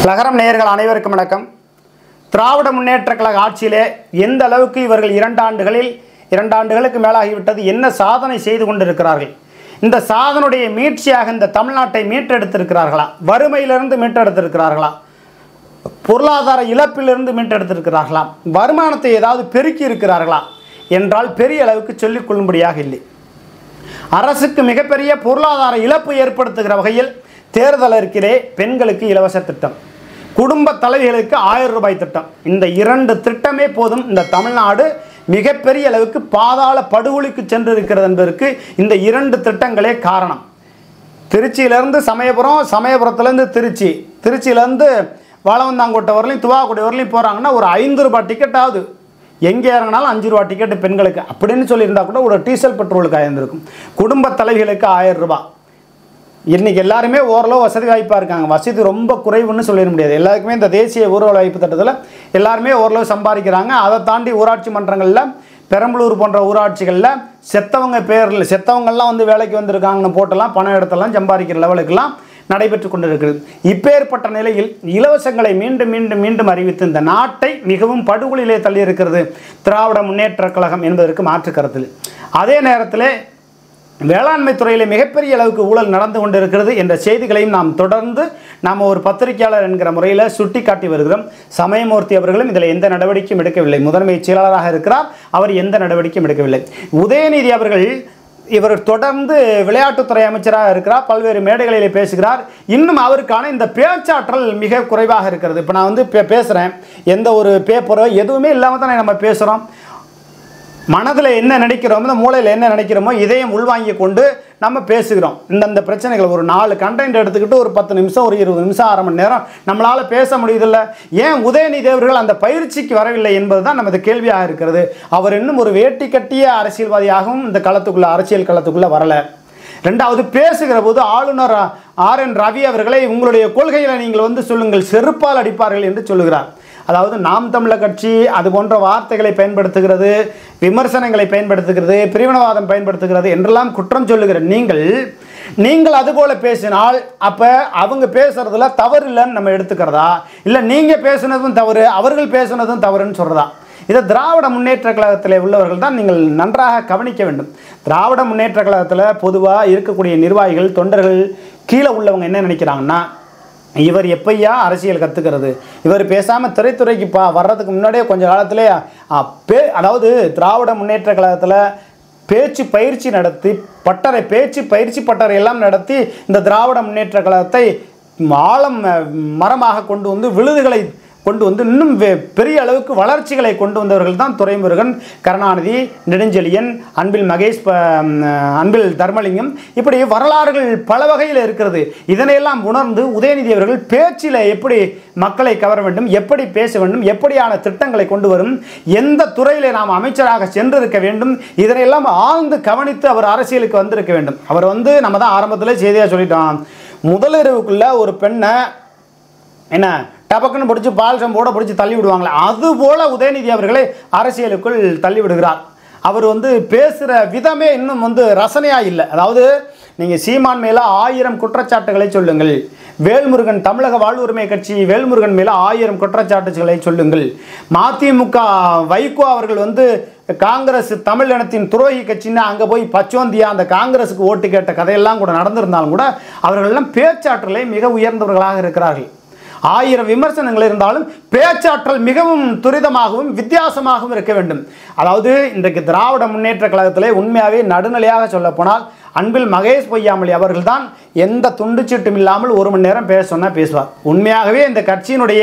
லகரம் நேயர்கள் அனைவருக்கும் வணக்கம் திராவிட முன்னேற்ற கழக ஆட்சியிலே எந்த அளவுக்கு இவர்கள் இரண்டாண்டுகளில் இரண்டாண்டுகளுக்கு மேலாகிவிட்டது என்ன சாதனை செய்து கொண்டிருக்கிறார்கள் இந்த சாதனுடைய மீட்சியாக இந்த தமிழ்நாட்டை மீட்டெடுத்திருக்கிறார்களா வறுமையிலிருந்து மீட்டெடுத்திருக்கிறார்களா பொருளாதார இழப்பிலிருந்து மீட்டெடுத்திருக்கிறார்களா வருமானத்தை ஏதாவது பெருக்கி இருக்கிறார்களா என்றால் பெரிய அளவுக்கு சொல்லிக் கொள்ளும்படியாக இல்லை அரசுக்கு மிகப்பெரிய பொருளாதார இழப்பு ஏற்படுத்துகிற வகையில் தேர்தல் இருக்கிறே பெண்களுக்கு இலவச திட்டம் குடும்ப தலைவிகளுக்கு ஆயிரம் ரூபாய் திட்டம் இந்த இரண்டு திட்டமே போதும் இந்த தமிழ்நாடு மிகப்பெரிய அளவுக்கு பாதாள படுகொலிக்கு சென்று இருக்கிறது என்பதற்கு இந்த இரண்டு திட்டங்களே காரணம் திருச்சியிலேருந்து சமயபுரம் சமயபுரத்துலேருந்து திருச்சி திருச்சியிலேருந்து வாழவந்தாங்கோட்டை வரலையும் துவாக்குடி வரலையும் போகிறாங்கன்னா ஒரு ஐந்து ரூபாய் டிக்கெட் ஆகுது எங்கே இறங்கினாலும் அஞ்சு ரூபா டிக்கெட்டு பெண்களுக்கு அப்படின்னு சொல்லியிருந்தா கூட ஒரு டீசல் பெட்ரோலுக்கு ஆயிருந்திருக்கும் குடும்ப தலைவிகளுக்கு ஆயிரம் ரூபாய் இன்னைக்கு எல்லாருமே ஓரளவு வசதி வாய்ப்பாக இருக்காங்க வசதி ரொம்ப குறைவுன்னு சொல்லிட முடியாது எல்லாருக்குமே இந்த தேசிய ஊரக வாய்ப்பு திட்டத்தில் எல்லாருமே ஓரளவு சம்பாதிக்கிறாங்க அதை தாண்டி ஊராட்சி மன்றங்களில் பெரம்பலூர் போன்ற ஊராட்சிகளில் செத்தவங்க பேரில் செத்தவங்கெல்லாம் வந்து வேலைக்கு வந்திருக்காங்கன்னு போட்டெல்லாம் பணம் எடுத்தெல்லாம் சம்பாதிக்கிற லெவலுக்கெல்லாம் நடைபெற்று கொண்டிருக்கிறது இப்பேற்பட்ட நிலையில் இலவசங்களை மீண்டும் மீண்டும் மீண்டும் அறிவித்து இந்த நாட்டை மிகவும் படுகொலியிலே தள்ளியிருக்கிறது திராவிட முன்னேற்ற கழகம் என்பதற்கு மாற்று கருத்தில் அதே நேரத்தில் வேளாண்மை துறையில் மிகப்பெரிய அளவுக்கு ஊழல் நடந்து கொண்டிருக்கிறது என்ற செய்திகளையும் நாம் தொடர்ந்து நாம் ஒரு பத்திரிகையாளர் என்கிற முறையில் சுட்டி காட்டி வருகிறோம் சமயமூர்த்தி அவர்களும் இதில் எந்த நடவடிக்கையும் எடுக்கவில்லை முதன்மை செயலாளராக இருக்கிறார் அவர் எந்த நடவடிக்கையும் எடுக்கவில்லை உதயநிதி அவர்கள் இவர் தொடர்ந்து விளையாட்டுத்துறை அமைச்சராக இருக்கிறார் பல்வேறு மேடைகளிலே பேசுகிறார் இன்னும் அவருக்கான இந்த பேச்சாற்றல் மிக குறைவாக இருக்கிறது இப்போ நான் வந்து பே பேசுகிறேன் எந்த ஒரு பேப்பரோ எதுவுமே இல்லாமல் தானே நம்ம பேசுகிறோம் மனதில் என்ன நினைக்கிறோமோ இந்த மூளையில் என்ன நினைக்கிறோமோ இதையும் உள்வாங்கி கொண்டு நம்ம பேசுகிறோம் இந்தந்த பிரச்சனைகள் ஒரு நாலு கண்டென்ட் எடுத்துக்கிட்டு ஒரு பத்து நிமிஷம் ஒரு இருபது நிமிஷம் அரை மணி நேரம் நம்மளால் பேச முடியுதில்ல ஏன் உதயநிதி அவர்கள் அந்த பயிற்சிக்கு வரவில்லை என்பது தான் நமது கேள்வியாக இருக்கிறது அவர் இன்னும் ஒரு வேட்டி கட்டிய அரசியல்வாதியாகவும் இந்த களத்துக்குள்ளே அரசியல் களத்துக்குள்ளே வரலை ரெண்டாவது பேசுகிற போது ஆளுநர் ஆர் என் ரவி அவர்களை உங்களுடைய கொள்கைகளை நீங்கள் வந்து சொல்லுங்கள் செருப்பால் அடிப்பார்கள் என்று சொல்லுகிறார் அதாவது நாம் தமிழர் கட்சி அது போன்ற வார்த்தைகளை பயன்படுத்துகிறது விமர்சனங்களை பயன்படுத்துகிறது பிரிவினவாதம் பயன்படுத்துகிறது என்றெல்லாம் குற்றம் சொல்லுகிற நீங்கள் நீங்கள் அதுபோல பேசினால் அப்போ அவங்க பேசுறதுல தவறு இல்லைன்னு நம்ம எடுத்துக்கிறதா இல்லை நீங்கள் பேசுனதும் தவறு அவர்கள் பேசுனதும் தவறுன்னு சொல்கிறதா இதை திராவிட முன்னேற்ற கழகத்தில் உள்ளவர்கள் தான் நீங்கள் நன்றாக கவனிக்க வேண்டும் திராவிட முன்னேற்ற கழகத்தில் பொதுவாக இருக்கக்கூடிய நிர்வாகிகள் தொண்டர்கள் கீழே உள்ளவங்க என்ன நினைக்கிறாங்கன்னா இவர் எப்பையா அரசியல் கற்றுக்கிறது இவர் பேசாமல் திரைத்துறைக்கு பா வர்றதுக்கு முன்னாடியே கொஞ்ச காலத்திலே ஆ, பே அதாவது திராவிட முன்னேற்ற கழகத்தில் பேச்சு பயிற்சி நடத்தி பட்டறை பேச்சு பயிற்சி பட்டறை எல்லாம் நடத்தி இந்த திராவிட முன்னேற்ற கழகத்தை ஆழம் அஹ், மரமாக கொண்டு வந்து விழுதுகளை கொண்டு வந்து இன்னும் வெ- பெரிய அளவுக்கு வளர்ச்சிகளை கொண்டு வந்தவர்கள் தான் துரைமுருகன் கருணாநிதி நெடுஞ்செழியன் அன்பில் மகேஷ் ப- ம், அன்பில் தர்மலிங்கம் இப்படி வரலாறுகள் பல வகையில் இருக்கிறது இதனையெல்லாம் உணர்ந்து உதயநிதி அவர்கள் பேச்சில் எப்படி மக்களை கவர வேண்டும் எப்படி பேச வேண்டும் எப்படியான திட்டங்களை கொண்டு வரும் எந்த துறையிலே நாம் அமைச்சராக சென்றிருக்க வேண்டும் இதனையெல்லாம் ஆழ்ந்து கவனித்து அவர் அரசியலுக்கு வந்திருக்க வேண்டும் அவர் வந்து நம்ம தான் ஆரம்பத்தில் செய்தியாக சொல்லிட்டோம் முதலிரவுக்குள்ள ஒரு பெண்ணை என்ன டபக்குன்னு பிடிச்சி பால் சம்போட பிடிச்சி தள்ளி விடுவாங்களே அதுபோல உதயநிதி அவர்களை அரசியலுக்குள் தள்ளி விடுகிறார் அவர் வந்து பேசுகிற விதமே இன்னும் வந்து ரசனையாக இல்லை அதாவது நீங்கள் சீமான் மேலே ஆயிரம் குற்றச்சாட்டுகளை சொல்லுங்கள் வேல்முருகன் தமிழக வாழ்வுரிமை கட்சி வேல்முருகன் மேலே ஆயிரம் குற்றச்சாட்டுகளை சொல்லுங்கள் மதிமுக வைகோ அவர்கள் வந்து காங்கிரஸ் தமிழ் இனத்தின் துரோகி கட்சின்னு அங்கே போய் பச்சோந்தியா அந்த காங்கிரஸுக்கு ஓட்டு கேட்ட கதையெல்லாம் கூட நடந்திருந்தாலும் கூட அவர்களெல்லாம் பேச்சாற்றலை மிக உயர்ந்தவர்களாக இருக்கிறார்கள் ஆயிரம் விமர்சனங்கள் இருந்தாலும் பேச்சாற்றல் மிகவும் துரிதமாகவும் வித்தியாசமாகவும் இருக்க வேண்டும் அதாவது இன்றைக்கு திராவிட முன்னேற்ற கழகத்திலே உண்மையாகவே நடுநிலையாக சொல்லப்போனால் அன்பில் மகேஷ் பொய்யாமொழி அவர்கள்தான் எந்த துண்டுச்சீட்டும் இல்லாமல் ஒரு மணி நேரம் பேச சொன்னால் பேசுவார் உண்மையாகவே இந்த கட்சியினுடைய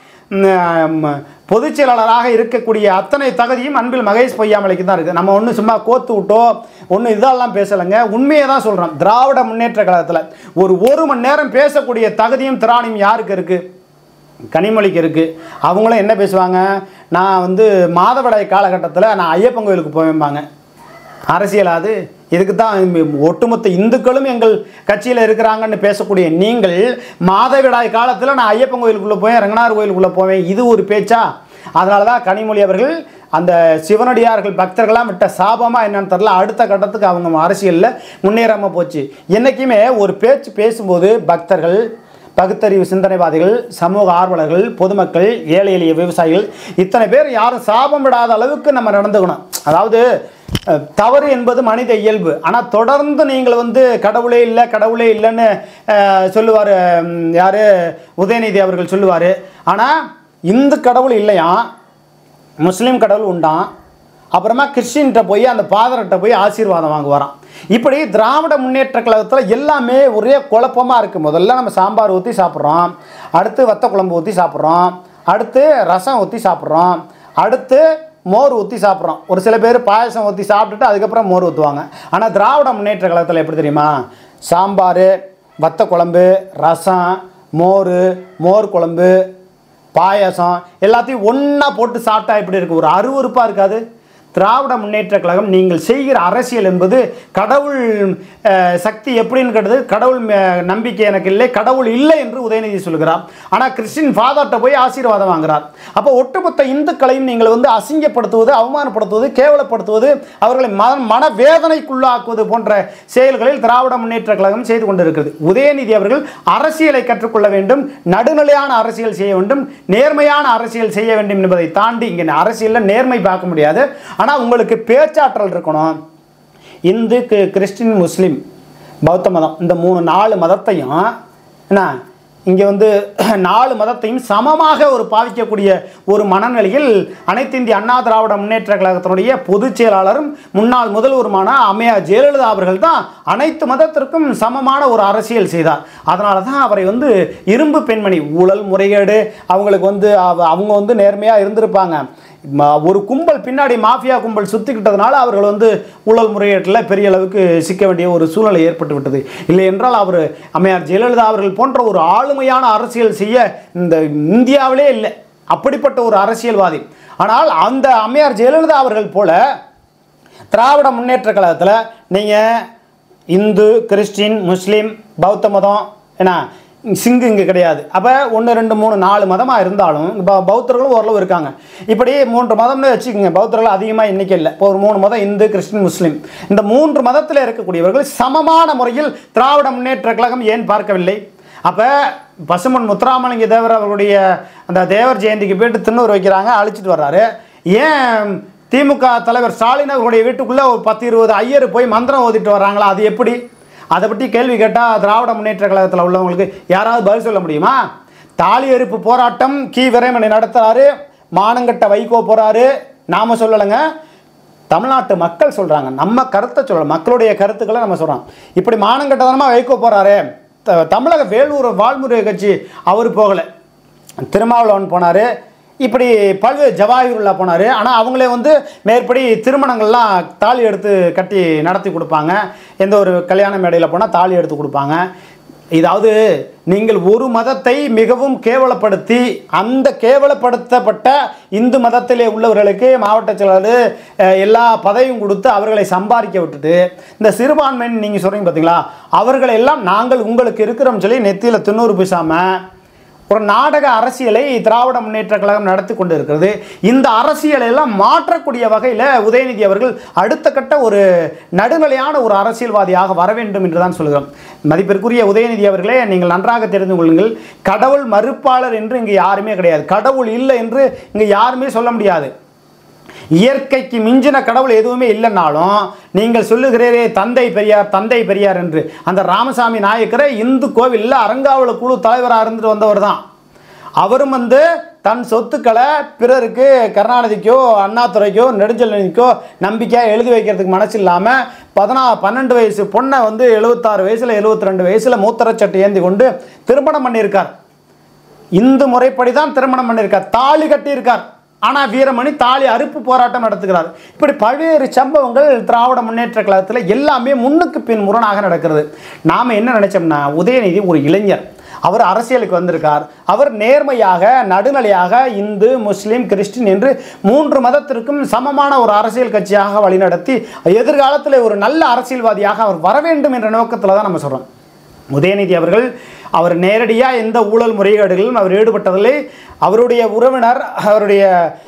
ம், பொதுச் செயலாளராக இருக்கக்கூடிய அத்தனை தகுதியும் அன்பில் மகேஷ் பொய்யாமலைக்கு தான் இருக்குது நம்ம ஒன்றும் சும்மா கோத்து விட்டோ ஒன்றும் இதெல்லாம் பேசலைங்க உண்மையை தான் சொல்கிறோம் திராவிட முன்னேற்ற கழகத்தில் ஒரு ஒரு மணி நேரம் பேசக்கூடிய தகுதியும் திராணியும் யாருக்கு இருக்குது கனிமொழிக்கு இருக்குது அவங்களும் என்ன பேசுவாங்க நான் வந்து மாதவிடாய் காலகட்டத்தில் நான் ஐயப்பன் கோயிலுக்கு போவேன்பாங்க அரசியல் அது இதுக்கு தான் ஒட்டுமொத்த இந்துக்களும் எங்கள் கட்சியில் இருக்கிறாங்கன்னு பேசக்கூடிய நீங்கள் மாதவிடாய் காலத்தில் நான் ஐயப்பன் கோயிலுக்குள்ளே போவேன் ரங்கனார் கோயிலுக்குள்ளே போவேன் இது ஒரு பேச்சா அதனால தான் கனிமொழி அவர்கள் அந்த சிவனடியார்கள் பக்தர்களாம் விட்ட சாபமாக என்னன்னு தெரில அடுத்த கட்டத்துக்கு அவங்க அரசியலில் முன்னேறாமல் போச்சு என்றைக்குமே ஒரு பேச்சு பேசும்போது பக்தர்கள் பகுத்தறிவு சிந்தனைவாதிகள் சமூக ஆர்வலர்கள் பொதுமக்கள் ஏழை எளிய விவசாயிகள் இத்தனை பேர் யாரும் சாபம் விடாத அளவுக்கு நம்ம நடந்துக்கணும் அதாவது அஹ், தவறு என்பது மனித இயல்பு ஆனால் தொடர்ந்து நீங்கள் வந்து கடவுளே இல்லை கடவுளே இல்லைன்னு சொல்லுவார் யார் உதயநிதி அவர்கள் சொல்லுவார் ஆனால் இந்து கடவுள் இல்லையா முஸ்லீம் கடவுள் உண்டான் அப்புறமா கிறிஸ்டின்கிட்ட போய் அந்த பாதர்கிட்ட போய் ஆசீர்வாதம் வாங்குவாராம் இப்படி திராவிட முன்னேற்ற கழகத்தில் எல்லாமே ஒரே குழப்பமாக இருக்குது முதல்ல நம்ம சாம்பார் ஊற்றி சாப்பிட்றோம் அடுத்து வத்த குழம்பு ஊற்றி சாப்பிட்றோம் அடுத்து ரசம் ஊற்றி சாப்பிட்றோம் அடுத்து மோர் ஊற்றி சாப்பிட்றோம் ஒரு சில பேர் பாயசம் ஊற்றி சாப்பிட்டுட்டு அதுக்கப்புறம் மோர் ஊற்றுவாங்க ஆனால் திராவிட முன்னேற்ற கழகத்தில் எப்படி தெரியுமா சாம்பார் வத்த குழம்பு ரசம் மோர் மோர் குழம்பு பாயாசம் எல்லாத்தையும் ஒன்றா போட்டு சாப்பிட்டா எப்படி இருக்கு ஒரு அருவருப்பாக இருக்காது திராவிட முன்னேற்ற கழகம் நீங்கள் செய்கிற அரசியல் என்பது கடவுள் அஹ், சக்தி எப்படின்னு கேட்டது கடவுள் மே- நம்பிக்கை எனக்கு இல்லை கடவுள் இல்லை என்று உதயநிதி சொல்கிறார் ஆனால் கிறிஸ்டின் ஃபாதர்கிட்ட போய் ஆசீர்வாதம் வாங்குறார் அப்போ ஒட்டுமொத்த இந்துக்களையும் நீங்கள் வந்து அசிங்கப்படுத்துவது அவமானப்படுத்துவது கேவலப்படுத்துவது அவர்களை மன மனவேதனைக்குள்ளாக்குவது போன்ற செயல்களில் திராவிட முன்னேற்ற கழகம் செய்து கொண்டிருக்கிறது உதயநிதி அவர்கள் அரசியலை கற்றுக்கொள்ள வேண்டும் நடுநிலையான அரசியல் செய்ய வேண்டும் நேர்மையான அரசியல் செய்ய வேண்டும் என்பதை தாண்டி இங்கே அரசியலில் நேர்மை பார்க்க முடியாது ஆனால் உங்களுக்கு பேச்சாற்றல் இருக்கணும் இந்து கி- கிறிஸ்டின் முஸ்லீம் பௌத்த மதம் இந்த மூணு நாலு மதத்தையும் என்ன இங்கே வந்து நாலு மதத்தையும் சமமாக ஒரு பாவிக்கக்கூடிய ஒரு மனநிலையில் அனைத்து இந்திய அண்ணா திராவிட முன்னேற்ற கழகத்தினுடைய பொதுச் செயலாளரும் முன்னாள் முதல்வருமான அம்மையார் ஜெயலலிதா அவர்கள் தான் அனைத்து மதத்திற்கும் சமமான ஒரு அரசியல் செய்தார் அதனால தான் அவரை வந்து இரும்பு பெண்மணி ஊழல் முறைகேடு அவங்களுக்கு வந்து அவ- அவங்க வந்து நேர்மையாக இருந்திருப்பாங்க ம- ஒரு கும்பல் பின்னாடி மாஃபியா கும்பல் சுற்றிக்கிட்டதுனால அவர்கள் வந்து ஊழல் முறையீட்டில் பெரிய அளவுக்கு சிக்க வேண்டிய ஒரு சூழ்நிலை ஏற்பட்டு விட்டது இல்லை என்றால் அவர் அம்மையார் ஜெயலலிதா அவர்கள் போன்ற ஒரு ஆளுமையான அரசியல் செய்ய இந்த இந்தியாவிலே இல்லை அப்படிப்பட்ட ஒரு அரசியல்வாதி ஆனால் அந்த அம்மையார் ஜெயலலிதா அவர்கள் போல திராவிட முன்னேற்ற கழகத்தில் நீங்கள் இந்து கிறிஸ்டின் முஸ்லீம் பௌத்த மதம் என்ன சிங்கு இங்கே கிடையாது அப்போ ஒன்று ரெண்டு மூணு நாலு மதமாக இருந்தாலும் இப்போ பௌத்தர்களும் ஓரளவு இருக்காங்க இப்படி மூன்று மதம்னு வச்சுக்கோங்க பௌத்தர்கள் அதிகமாக எண்ணிக்கை இல்லை இப்போ ஒரு மூணு மதம் இந்து கிறிஸ்டின் முஸ்லீம் இந்த மூன்று மதத்தில் இருக்கக்கூடியவர்கள் சமமான முறையில் திராவிட முன்னேற்ற கழகம் ஏன் பார்க்கவில்லை அப்போ பசுமன் முத்துராமலிங்க தேவர் அவருடைய அந்த தேவர் ஜெயந்திக்கு போயிட்டு திண்ணூர் வைக்கிறாங்க அழிச்சிட்டு வர்றாரு ஏன் திமுக தலைவர் ஸ்டாலின் அவருடைய வீட்டுக்குள்ளே ஒரு பத்து இருபது ஐயர் போய் மந்திரம் ஓதிட்டு வர்றாங்களா அது எப்படி அதை பற்றி கேள்வி கேட்டால் திராவிட முன்னேற்ற கழகத்தில் உள்ளவங்களுக்கு யாராவது பதில் சொல்ல முடியுமா தாலி எரிப்பு போராட்டம் கி விரைமணி நடத்துகிறாரு மானங்கட்ட வைகோ போகிறாரு நாம சொல்லலைங்க தமிழ்நாட்டு மக்கள் சொல்கிறாங்க நம்ம கருத்தை சொல்லல மக்களுடைய கருத்துக்களை நம்ம சொல்கிறோம் இப்படி மானங்கட்டதனமாக வைகோ போகிறாரு த- தமிழக வேலூர் வாழ்முறை கட்சி அவர் போகலை திருமாவளவன் போனார் இப்படி பல்வேறு ஜவாஹிருல்லா போனார் ஆனால் அவங்களே வந்து மேற்படி திருமணங்கள்லாம் தாலி எடுத்து கட்டி நடத்தி கொடுப்பாங்க எந்த ஒரு கல்யாண மேடையில் போனால் தாலி எடுத்து கொடுப்பாங்க இதாவது நீங்கள் ஒரு மதத்தை மிகவும் கேவலப்படுத்தி அந்த கேவலப்படுத்தப்பட்ட இந்து மதத்திலே உள்ளவர்களுக்கு மாவட்ட செயலாளர் அஹ், எல்லா பதவியும் கொடுத்து அவர்களை சம்பாதிக்க விட்டுட்டு இந்த சிறுபான்மைன்னு நீங்கள் சொல்கிறீங்க பார்த்தீங்களா அவர்களை எல்லாம் நாங்கள் உங்களுக்கு இருக்கிறோம் சொல்லி நெத்தியில் திண்ணூறு பேசாமல் ஒரு நாடக அரசியலை திராவிட முன்னேற்ற கழகம் நடத்தி கொண்டு இருக்கிறது இந்த அரசியலை எல்லாம் மாற்றக்கூடிய வகையில் உதயநிதி அவர்கள் அடுத்த கட்ட ஒரு நடுநிலையான ஒரு அரசியல்வாதியாக வர வேண்டும் என்று தான் சொல்கிறோம் மதிப்பிற்குரிய உதயநிதி அவர்களே நீங்கள் நன்றாக தெரிந்து கொள்ளுங்கள் கடவுள் மறுப்பாளர் என்று இங்கு யாருமே கிடையாது கடவுள் இல்லை என்று இங்கு யாருமே சொல்ல முடியாது இயற்கைக்கு மிஞ்சின கடவுள் எதுவுமே இல்லைன்னாலும் நீங்கள் சொல்லுகிறீரே தந்தை பெரியார் தந்தை பெரியார் என்று அந்த ராமசாமி நாயக்கரை இந்து கோவிலில் அறங்காவல குழு தலைவராக இருந்துட்டு வந்தவர் தான் அவரும் வந்து தன் சொத்துக்களை பிறருக்கு கருணாநிதிக்கோ அண்ணாதுரைக்கோ நெடுஞ்செல்வனுக்கோ நம்பிக்கையாக எழுதி வைக்கிறதுக்கு மனசு இல்லாமல் பதினா பன்னெண்டு வயசு பொண்ணை வந்து எழுபத்தாறு வயசில் எழுபத்தி ரெண்டு வயசில் மூத்தரச்சட்டை ஏந்தி கொண்டு திருமணம் பண்ணியிருக்கார் இந்து முறைப்படி தான் திருமணம் பண்ணியிருக்கார் தாலி கட்டியிருக்கார் ஆனால் வீரமணி தாலி அறுப்பு போராட்டம் நடத்துகிறார் இப்படி பல்வேறு சம்பவங்கள் திராவிட முன்னேற்ற கழகத்தில் எல்லாமே முன்னுக்கு பின் முரணாக நடக்கிறது நாம் என்ன நினைச்சோம்னா உதயநிதி ஒரு இளைஞர் அவர் அரசியலுக்கு வந்திருக்கார் அவர் நேர்மையாக நடுநிலையாக இந்து முஸ்லீம் கிறிஸ்டின் என்று மூன்று மதத்திற்கும் சமமான ஒரு அரசியல் கட்சியாக வழிநடத்தி எதிர்காலத்தில் ஒரு நல்ல அரசியல்வாதியாக அவர் வர வேண்டும் என்ற நோக்கத்தில் தான் நம்ம சொல்கிறோம் உதயநிதி அவர்கள் அவர் நேரடியாக எந்த ஊழல் முறைகேடுகளிலும் அவர் ஈடுபட்டதில்லை அவருடைய உறவினர் அவருடைய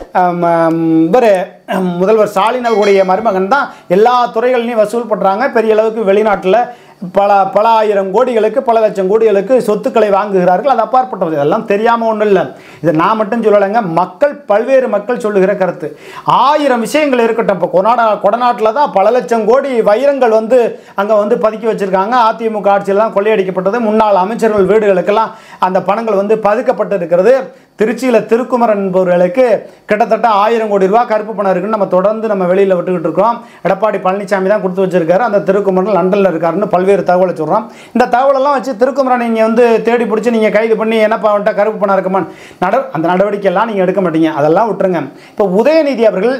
இவர் முதல்வர் ஸ்டாலின் அவருடைய மருமகன் தான் எல்லா துறைகள்லையும் வசூல் பண்ணுறாங்க பெரிய அளவுக்கு வெளிநாட்டில் பல பல ஆயிரம் கோடிகளுக்கு பல லட்சம் கோடிகளுக்கு சொத்துக்களை வாங்குகிறார்கள் அது அப்பாற்பட்டது இதெல்லாம் தெரியாமல் ஒன்றும் இல்லை இதை நான் மட்டும் சொல்லலைங்க மக்கள் பல்வேறு மக்கள் சொல்லுகிற கருத்து ஆயிரம் விஷயங்கள் இருக்கட்டும் இப்போ கொனாடா கொடநாட்டில் தான் பல லட்சம் கோடி வைரங்கள் வந்து அங்கே வந்து பதுக்கி வச்சிருக்காங்க அதிமுக ஆட்சியில் தான் கொள்ளையடிக்கப்பட்டது முன்னாள் அமைச்சர்கள் வீடுகளுக்கெல்லாம் அந்த பணங்கள் வந்து பதுக்கப்பட்டு இருக்கிறது திருச்சியில் திருக்குமரன் என்பவர்களுக்கு கிட்டத்தட்ட ஆயிரம் கோடி ரூபாய் கருப்பு பணம் இருக்குன்னு நம்ம தொடர்ந்து நம்ம வெளியில் விட்டுக்கிட்டு இருக்கோம் எடப்பாடி பழனிசாமி தான் கொடுத்து வச்சிருக்காரு அந்த திருக்குமரன் லண்டனில் இருக்காருன்னு பல்வேறு தகவலை சொல்கிறோம் இந்த தகவலெல்லாம் வச்சு திருக்குமரன் நீங்கள் வந்து தேடி பிடிச்சி நீங்கள் கைது பண்ணி என்னப்பா வந்துட்டா கருப்பு பணம் இருக்குமான்னு நட அந்த நடவடிக்கையெல்லாம் நீங்கள் எடுக்க மாட்டீங்க அதெல்லாம் விட்டுருங்க இப்போ உதயநிதி அவர்கள்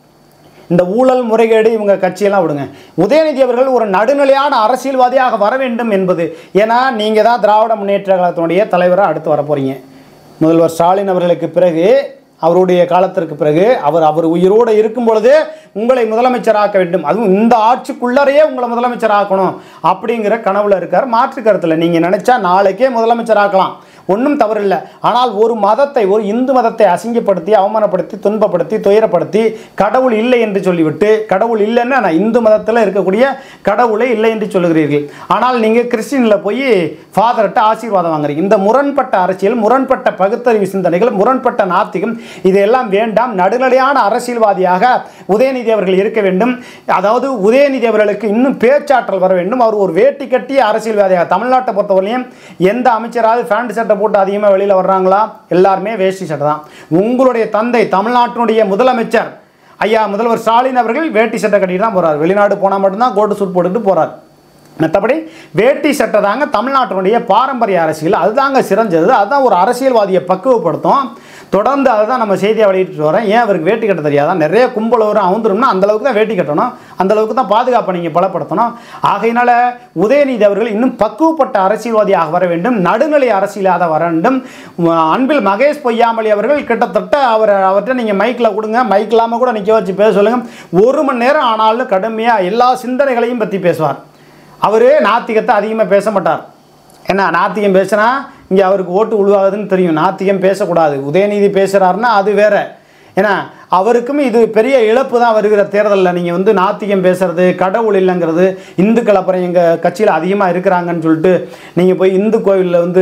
இந்த ஊழல் முறைகேடு இவங்க கட்சியெல்லாம் விடுங்க உதயநிதி அவர்கள் ஒரு நடுநிலையான அரசியல்வாதியாக வர வேண்டும் என்பது ஏன்னா நீங்கள் தான் திராவிட முன்னேற்ற கழகத்தினுடைய தலைவராக அடுத்து வர போகிறீங்க முதல்வர் ஸ்டாலின் அவர்களுக்கு பிறகு அவருடைய காலத்திற்கு பிறகு அவர் அவர் உயிரோடு இருக்கும் பொழுது உங்களை முதலமைச்சராக்க வேண்டும் அதுவும் இந்த ஆட்சிக்குள்ளரையே உங்களை முதலமைச்சராக்கணும் அப்படிங்கிற கனவுல இருக்கார் மாற்று கருத்தில் நீங்கள் நினைச்சா நாளைக்கே முதலமைச்சராக்கலாம் ஒன்றும் தவறில்லை ஆனால் ஒரு மதத்தை ஒரு இந்து மதத்தை அசிங்கப்படுத்தி அவமானப்படுத்தி துன்பப்படுத்தி துயரப்படுத்தி கடவுள் இல்லை என்று சொல்லிவிட்டு கடவுள் இல்லைன்னா நான் இந்து மதத்தில் இருக்கக்கூடிய கடவுளே இல்லை என்று சொல்லுகிறீர்கள் ஆனால் நீங்கள் கிறிஸ்டினில் போய் ஃபாதர்கிட்ட ஆசீர்வாதம் வாங்குறீங்க இந்த முரண்பட்ட அரசியல் முரண்பட்ட பகுத்தறிவு சிந்தனைகள் முரண்பட்ட நாத்திகம் இதெல்லாம் வேண்டாம் நடுநிலையான அரசியல்வாதியாக உதயநிதி அவர்கள் இருக்க வேண்டும் அதாவது உதயநிதி அவர்களுக்கு இன்னும் பேச்சாற்றல் வர வேண்டும் அவர் ஒரு வேட்டி கட்டிய அரசியல்வாதியாக தமிழ்நாட்டை பொறுத்தவரையிலும் எந்த அமைச்சராவது ஃபேண்ட் சட்டை போட்டு அதிகமாக வெளியில் வர்றாங்களா எல்லாருமே வேஷ்டி சட்டை தான் உங்களுடைய தந்தை தமிழ்நாட்டினுடைய முதலமைச்சர் ஐயா முதல்வர் ஸ்டாலின் அவர்கள் வேட்டி சட்டை கட்டிட்டு தான் போறார் வெளிநாடு போனால் மட்டும்தான் கோட்டு சூட் போட்டுட்டு போறார் மற்றபடி வேட்டி சட்டை தாங்க தமிழ்நாட்டினுடைய பாரம்பரிய அரசியல் அதுதாங்க சிறந்தது அதுதான் ஒரு அரசியல்வாதியை பக்குவப்படுத்தும் தொடர்ந்து அதை தான் நம்ம செய்தியாக வெளியிட்டு வரோம் ஏன் அவருக்கு வேட்டி கட்ட தெரியாதான் நிறைய கும்பல் வரும் அவுந்துரும்னா அந்த அளவுக்கு தான் வேட்டி கட்டணும் அந்த அளவுக்கு தான் பாதுகாப்பை நீங்கள் பலப்படுத்தணும் ஆகையினால உதயநிதி அவர்கள் இன்னும் பக்குவப்பட்ட அரசியல்வாதியாக வர வேண்டும் நடுநிலை அரசியலாக வர வேண்டும் உம், அன்பில் மகேஷ் பொய்யாமலி அவர்கள் கிட்டத்தட்ட அவர் அவர்கிட்ட நீங்கள் மைக்கில் கொடுங்க மைக் இல்லாமல் கூட நிற்க வச்சு பேச சொல்லுங்க ஒரு மணி நேரம் ஆனாலும் கடுமையாக எல்லா சிந்தனைகளையும் பற்றி பேசுவார் அவர் நாத்திகத்தை அதிகமாக பேச மாட்டார் என்ன நாத்திகம் பேசுனா இங்கே அவருக்கு ஓட்டு உருவாகுதுன்னு தெரியும் நாத்திகம் பேசக்கூடாது உதயநிதி பேசுகிறாருன்னா அது வேற ஏன்னா அவருக்கும் இது பெரிய இழப்பு தான் வருகிற தேர்தலில் நீங்கள் வந்து நாத்திகம் பேசுறது கடவுள் இல்லைங்கிறது இந்துக்கள் அப்புறம் எங்கள் கட்சியில் அதிகமாக இருக்கிறாங்கன்னு சொல்லிட்டு நீங்கள் போய் இந்து கோவிலில் வந்து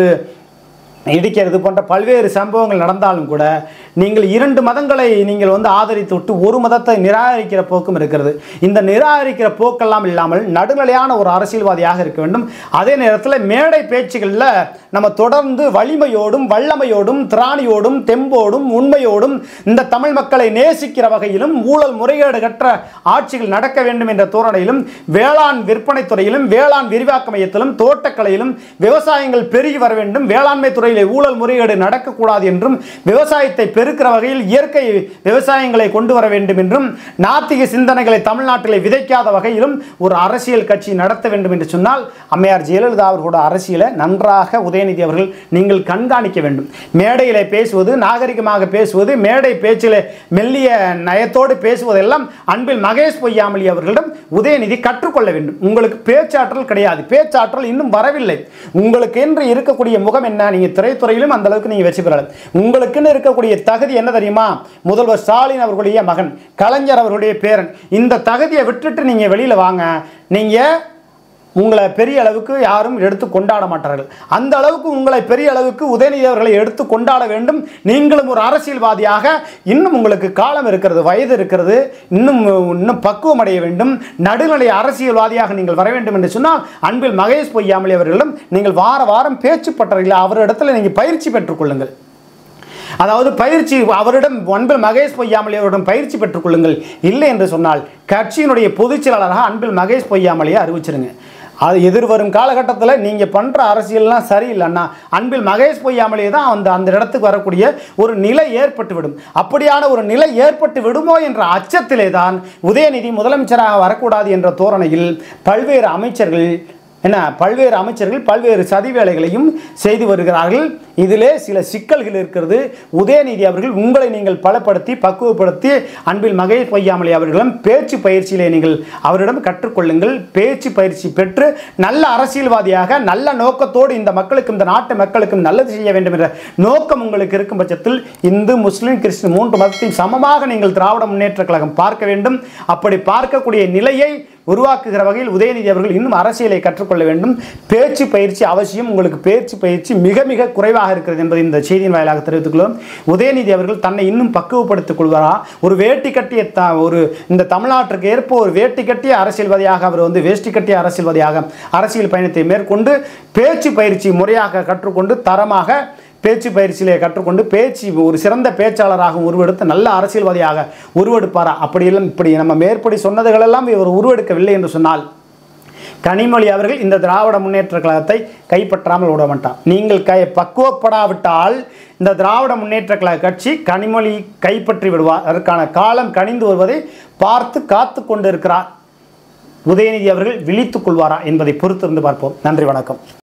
இடிக்கிறது போன்ற பல்வேறு சம்பவங்கள் நடந்தாலும் கூட நீங்கள் இரண்டு மதங்களை நீங்கள் வந்து ஆதரித்து விட்டு ஒரு மதத்தை நிராகரிக்கிற போக்கும் இருக்கிறது இந்த நிராகரிக்கிற போக்கெல்லாம் இல்லாமல் நடுநிலையான ஒரு அரசியல்வாதியாக இருக்க வேண்டும் அதே நேரத்தில் மேடை பேச்சுகளில் நம்ம தொடர்ந்து வலிமையோடும் வல்லமையோடும் திராணியோடும் தெம்போடும் உண்மையோடும் இந்த தமிழ் மக்களை நேசிக்கிற வகையிலும் ஊழல் முறைகேடு கற்ற ஆட்சிகள் நடக்க வேண்டும் என்ற தோரணையிலும் வேளாண் விற்பனை துறையிலும் வேளாண் விரிவாக்க மையத்திலும் தோட்டக்கலையிலும் விவசாயங்கள் பெருகி வர வேண்டும் வேளாண்மை துறையிலே ஊழல் முறைகேடு நடக்கக்கூடாது என்றும் விவசாயத்தை பெருக்கிற வகையில் இயற்கை விவசாயங்களை கொண்டு வர வேண்டும் என்றும் நாத்திக சிந்தனைகளை தமிழ்நாட்டிலே விதைக்காத வகையிலும் ஒரு அரசியல் கட்சி நடத்த வேண்டும் என்று சொன்னால் அம்மையார் ஜெயலலிதா அவர்களோட அரசியலை நன்றாக உதயநிதி அவர்கள் நீங்கள் கண்காணிக்க வேண்டும் மேடையிலே பேசுவது நாகரிகமாக பேசுவது மேடை பேச்சிலே மெல்லிய நயத்தோடு பேசுவதெல்லாம் அன்பில் மகேஷ் பொய்யாமலி அவர்களிடம் உதயநிதி கற்றுக்கொள்ள வேண்டும் உங்களுக்கு பேச்சாற்றல் கிடையாது பேச்சாற்றல் இன்னும் வரவில்லை உங்களுக்கு என்று இருக்கக்கூடிய முகம் என்ன நீங்க திரைத்துறையிலும் அந்த அளவுக்கு நீங்க வெற்றி பெறலாம் உங்களுக்குன்னு இருக்கக்கூடிய தகுதி என்ன தெரியுமா முதல்வர் ஸ்டாலின் அவர்களுடைய மகன் கலைஞர் அவர்களுடைய பேரன் இந்த தகுதியை விட்டுட்டு நீங்க வெளியில வாங்க நீங்க உங்களை பெரிய அளவுக்கு யாரும் எடுத்து கொண்டாட மாட்டார்கள் அந்த அளவுக்கு உங்களை பெரிய அளவுக்கு உதயநிதி அவர்களை எடுத்து கொண்டாட வேண்டும் நீங்களும் ஒரு அரசியல்வாதியாக இன்னும் உங்களுக்கு காலம் இருக்கிறது வயது இருக்கிறது இன்னும் இன்னும் பக்குவம் அடைய வேண்டும் நடுநிலை அரசியல்வாதியாக நீங்கள் வர வேண்டும் என்று சொன்னால் அன்பில் மகேஷ் பொய்யாமலி அவர்களிடம் நீங்கள் வார வாரம் பேச்சு பட்டறையில் அவரிடத்தில் நீங்கள் பயிற்சி பெற்றுக்கொள்ளுங்கள் அதாவது பயிற்சி அவரிடம் அன்பில் மகேஷ் பொய்யாமலி அவரிடம் பயிற்சி பெற்றுக்கொள்ளுங்கள் இல்லை என்று சொன்னால் கட்சியினுடைய பொதுச் செயலாளராக அன்பில் மகேஷ் பொய்யாமலியை அறிவிச்சிருங்க அது எதிர்வரும் காலகட்டத்தில் நீங்கள் பண்ணுற அரசியல்லாம் சரியில்லைன்னா அன்பில் மகேஷ் பொய்யாமலே தான் அந்த அந்த இடத்துக்கு வரக்கூடிய ஒரு நிலை ஏற்பட்டுவிடும் அப்படியான ஒரு நிலை ஏற்பட்டு விடுமோ என்ற அச்சத்திலே தான் உதயநிதி முதலமைச்சராக வரக்கூடாது என்ற தோரணையில் பல்வேறு அமைச்சர்கள் என்ன பல்வேறு அமைச்சர்கள் பல்வேறு சதி வேலைகளையும் செய்து வருகிறார்கள் இதிலே சில சிக்கல்கள் இருக்கிறது உதயநிதி அவர்கள் உங்களை நீங்கள் பலப்படுத்தி பக்குவப்படுத்தி அன்பில் மகேஷ் பொய்யாமலி அவர்களும் பேச்சு பயிற்சியிலே நீங்கள் அவரிடம் கற்றுக்கொள்ளுங்கள் பேச்சு பயிற்சி பெற்று நல்ல அரசியல்வாதியாக நல்ல நோக்கத்தோடு இந்த மக்களுக்கும் இந்த நாட்டு மக்களுக்கும் நல்லது செய்ய வேண்டும் என்ற நோக்கம் உங்களுக்கு இருக்கும் பட்சத்தில் இந்து முஸ்லிம் கிறிஸ்டின் மூன்று மதத்தையும் சமமாக நீங்கள் திராவிட முன்னேற்ற கழகம் பார்க்க வேண்டும் அப்படி பார்க்கக்கூடிய நிலையை உருவாக்குகிற வகையில் உதயநிதி அவர்கள் இன்னும் அரசியலை கற்றுக்கொள்ள வேண்டும் பேச்சு பயிற்சி அவசியம் உங்களுக்கு பேச்சு பயிற்சி மிக மிக குறைவாக இருக்கிறது என்பதை இந்த செய்தியின் வாயிலாக தெரிவித்துக் கொள்வோம் உதயநிதி அவர்கள் தன்னை இன்னும் பக்குவப்படுத்திக் கொள்வாரா ஒரு வேட்டி கட்டிய த ஒரு இந்த தமிழ்நாட்டிற்கு ஏற்ப ஒரு வேட்டி கட்டிய அரசியல்வாதியாக அவர் வந்து வேஷ்டி கட்டிய அரசியல்வாதியாக அரசியல் பயணத்தை மேற்கொண்டு பேச்சு பயிற்சி முறையாக கற்றுக்கொண்டு தரமாக பேச்சு பயிற்சியிலே கற்றுக்கொண்டு பேச்சு ஒரு சிறந்த பேச்சாளராக உருவெடுத்து நல்ல அரசியல்வாதியாக உருவெடுப்பாரா அப்படியெல்லாம் இப்படி நம்ம மேற்படி சொன்னதுகளெல்லாம் இவர் உருவெடுக்கவில்லை என்று சொன்னால் கனிமொழி அவர்கள் இந்த திராவிட முன்னேற்ற கழகத்தை கைப்பற்றாமல் விட மாட்டார் நீங்கள் கை பக்குவப்படாவிட்டால் இந்த திராவிட முன்னேற்ற கழக கட்சி கனிமொழி கைப்பற்றி விடுவார் அதற்கான காலம் கனிந்து வருவதை பார்த்து காத்து கொண்டு இருக்கிறார் உதயநிதி அவர்கள் விழித்துக் கொள்வாரா என்பதை பொறுத்திருந்து பார்ப்போம் நன்றி வணக்கம்